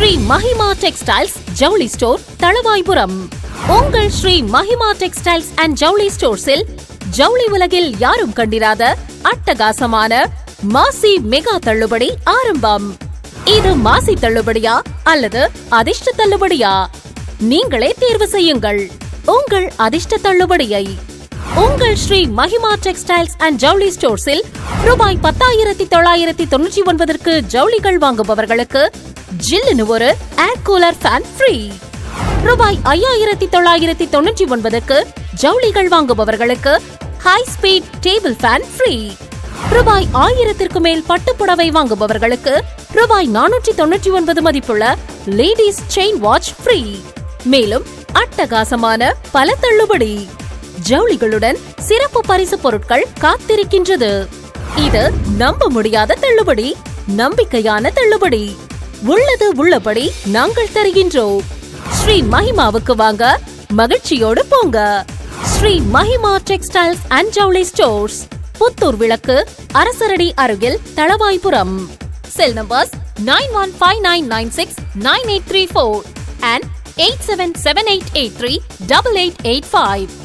Sri Mahima textiles ஜவுளி store Thalavaipuram உங்கள் Sri Mahima textiles and ஜவுளி ஸ்டோர்ஸில் ஜவுளி உலகில் யாரும் கண்டிராத அட்டகாசமான மாசி மெகா தள்ளுபடி ஆரம்பம் இது மாசி தள்ளுபடியா அல்லது அதிர்ஷ்ட தள்ளுபடியா நீங்களே தேர்வு செய்யுங்கள் உங்கள் அதிர்ஷ்ட தள்ளுபடியை உங்கள் ஸ்ரீ மஹிமா டெக்ஸ்டைல்ஸ் அண்ட் ஜவுளி ஸ்டோர்ஸில் ரூபாய் பத்தாயிரத்தி தொள்ளாயிரத்தி தொண்ணூற்றி ஒன்பதற்கு ஜவுளிகள் வாங்குபவர்களுக்கு ஜில்லுன்னு ஒரு ஏர் கூலர் ஃபேன் ஃப்ரீ ரூபாய் ஐயாயிரத்தி தொள்ளாயிரத்தி தொண்ணூற்றி ஒன்பதுக்கு ஜவுளிகள் வாங்குபவர்களுக்கு high speed table fan free ரூபாய் ஆயிரத்திற்கு மேல் பட்டுப்புடவை வாங்குபவர்களுக்கு ரூபாய் நானூற்றி தொண்ணூற்றி ஒன்பது மதிப்புள்ள லேடிஸ் செயின் வாட்ச் ஃப்ரீ மேலும் அட்டகாசமான பல தள்ளுபடி ஜவுளிகளுடன் சிறப்பு பரிசு பொருட்கள் காத்திருக்கின்றது இது நம்ப முடியாத தள்ளுபடி நம்பிக்கையான தள்ளுபடி உள்ளது உள்ளபடி நாங்கள் தருகின்றோம் ஸ்ரீ மஹிமாவுக்கு வாங்க மகிழ்ச்சியோடு போங்க ஸ்ரீ மஹிமா டெக்ஸ்டைல்ஸ் அண்ட் ஜவுளி ஸ்டோர்ஸ் புத்தூர் விளக்கு அரசரடி அருகில் Thalavaipuram cell numbers nine one five nine nine six nine eight three four and eight seven seven eight eight three double eight eight five